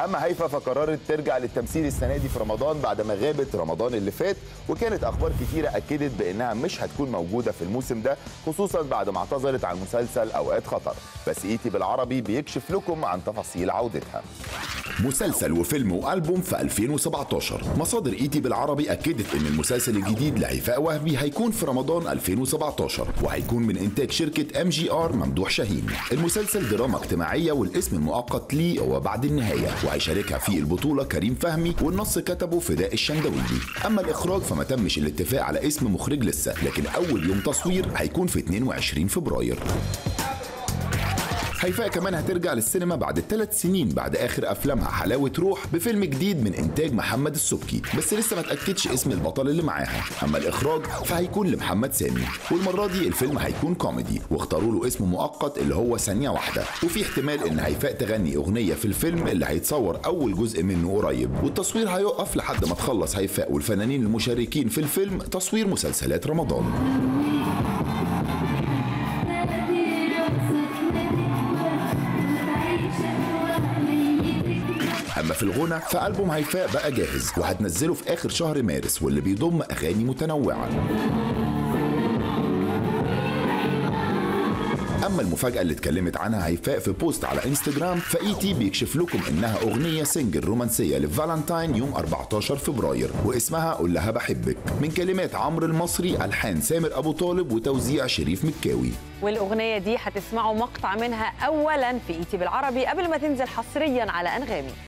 اما هيفا فقررت ترجع للتمثيل السنه دي في رمضان بعد ما غابت رمضان اللي فات وكانت اخبار كتيره اكدت بانها مش هتكون موجوده في الموسم ده خصوصا بعد ما اعتذرت عن مسلسل اوقات خطر بس ايتي بالعربي بيكشف لكم عن تفاصيل عودتها مسلسل وفيلم وألبوم في 2017 مصادر ايتي بالعربي أكدت إن المسلسل الجديد لهيفاء وهبي هيكون في رمضان 2017 وهيكون من إنتاج شركة ام جي ار ممدوح شاهين المسلسل دراما اجتماعية والاسم المؤقت ليه هو بعد النهاية وهيشاركها في البطولة كريم فهمي والنص كتبه فداء الشندويلي أما الإخراج فما تمش الاتفاق على اسم مخرج لسه لكن أول يوم تصوير هيكون في 22 فبراير هيفاء كمان هترجع للسينما بعد ثلاث سنين بعد اخر افلامها حلاوه روح بفيلم جديد من انتاج محمد السبكي بس لسه ما اتاكدش اسم البطل اللي معاها اما الاخراج فهيكون لمحمد سامي والمره دي الفيلم هيكون كوميدي واختاروا له اسم مؤقت اللي هو ثانيه واحده وفي احتمال ان هيفاء تغني اغنيه في الفيلم اللي هيتصور اول جزء منه قريب والتصوير هيقف لحد ما تخلص هيفاء والفنانين المشاركين في الفيلم تصوير مسلسلات رمضان اما في الغنى فالبوم هيفاء بقى جاهز وهتنزله في اخر شهر مارس واللي بيضم اغاني متنوعه اما المفاجاه اللي اتكلمت عنها هيفاء في بوست على انستجرام فايتي بيكشف لكم انها اغنيه سنجل رومانسيه لفالنتاين يوم 14 فبراير واسمها قول لها بحبك من كلمات عمرو المصري الحان سامر ابو طالب وتوزيع شريف مكاوي والاغنيه دي هتسمعوا مقطع منها اولا في ايتي بالعربي قبل ما تنزل حصريا على انغامي